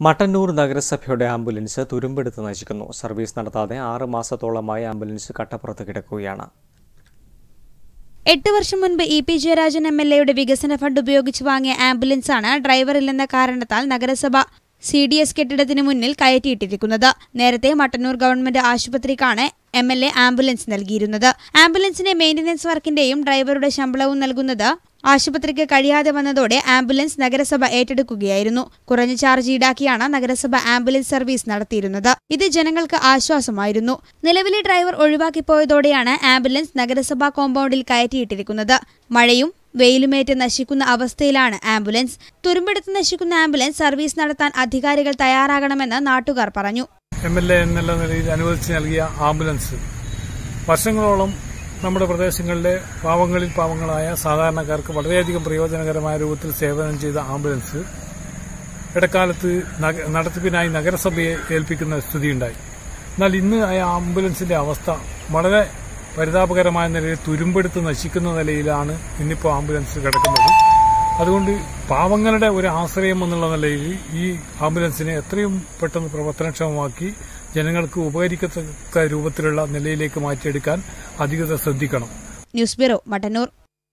മട്ടന്നൂർ നഗരസഭയുടെ ആംബുലൻസ് തുരുമ്പെടുത്ത് നശിക്കുന്നു സർവീസ് നടത്താതെ ആറ് മാസത്തോളമായി ആംബുലൻസ് കട്ടപ്പുറത്ത് കിടക്കുകയാണ് എട്ട് വർഷം മുൻപ് E P Jayarajan M L എയുടെ വികസന ഫണ്ട് ഉപയോഗിച്ച് വാങ്ങിയ ആംബുലൻസാണ് ഡ്രൈവറില്ലെന്ന കാരണത്താൽ നഗരസഭ സി ഡി എസ് കെട്ടിടത്തിന് മുന്നിൽ കയറ്റിയിട്ടിരിക്കുന്നത് നേരത്തെ മട്ടന്നൂർ ഗവൺമെന്റ് ആശുപത്രിക്കാണ് എം എൽ എ ആംബുലൻസ് നൽകിയിരുന്നത് ആംബുലൻസിന്റെ മെയിന്റനൻസ് വർക്കിന്റെയും ഡ്രൈവറുടെ ശമ്പളവും നൽകുന്നത് ആശുപത്രിക്ക് കഴിയാതെ വന്നതോടെ ആംബുലൻസ് നഗരസഭ ഏറ്റെടുക്കുകയായിരുന്നു കുറഞ്ഞ ചാർജ് ഈടാക്കിയാണ് നഗരസഭ ആംബുലൻസ് സർവീസ് നടത്തിയിരുന്നത് ഇത് ജനങ്ങൾക്ക് ആശ്വാസമായിരുന്നു നിലവിലെ ഡ്രൈവർ ഒഴിവാക്കിപ്പോയതോടെയാണ് ആംബുലൻസ് നഗരസഭാ കോമ്പൗണ്ടിൽ കയറ്റിയിട്ടിരിക്കുന്നത് മഴയും വെയിലുമേറ്റ് നശിക്കുന്ന അവസ്ഥയിലാണ് ആംബുലൻസ് തുരുമ്പെടുത്ത് നശിക്കുന്ന ആംബുലൻസ് സർവീസ് നടത്താൻ അധികാരികൾ തയ്യാറാകണമെന്ന് നാട്ടുകാർ പറഞ്ഞു എം എൽ എ എന്നുള്ള നിലയിൽ അനുവദിച്ച് നൽകിയ ആംബുലൻസ് വർഷങ്ങളോളം നമ്മുടെ പ്രദേശങ്ങളിലെ പാവങ്ങളിൽ പാവങ്ങളായ സാധാരണക്കാർക്ക് വളരെയധികം പ്രയോജനകരമായ രൂപത്തിൽ സേവനം ചെയ്ത ആംബുലൻസ് ഇടക്കാലത്ത് നഗ- നടത്തിപ്പിനായി നഗരസഭയെ ഏൽപ്പിക്കുന്ന സ്ഥിതിയുണ്ടായി എന്നാൽ ഇന്ന് ആ ആംബുലൻസിന്റെ അവസ്ഥ വളരെ പരിതാപകരമായ നിലയിൽ തുരുമ്പെടുത്ത് നശിക്കുന്ന നിലയിലാണ് ഇന്നിപ്പോൾ ആംബുലൻസ് കിടക്കുന്നത് അതുകൊണ്ട് പാവങ്ങളുടെ ഒരു ആശ്രയം എന്നുള്ള നിലയിൽ ഈ ആംബുലൻസിനെ എത്രയും പെട്ടെന്ന് പ്രവർത്തനക്ഷമമാക്കി ജനങ്ങൾക്ക് ഉപകരിക്കത്തക്ക രൂപത്തിലുള്ള നിലയിലേക്ക് മാറ്റിയെടുക്കാൻ അധികൃതർ ശ്രദ്ധിക്കണം ന്യൂസ് ബ്യൂറോ മട്ടന്നൂർ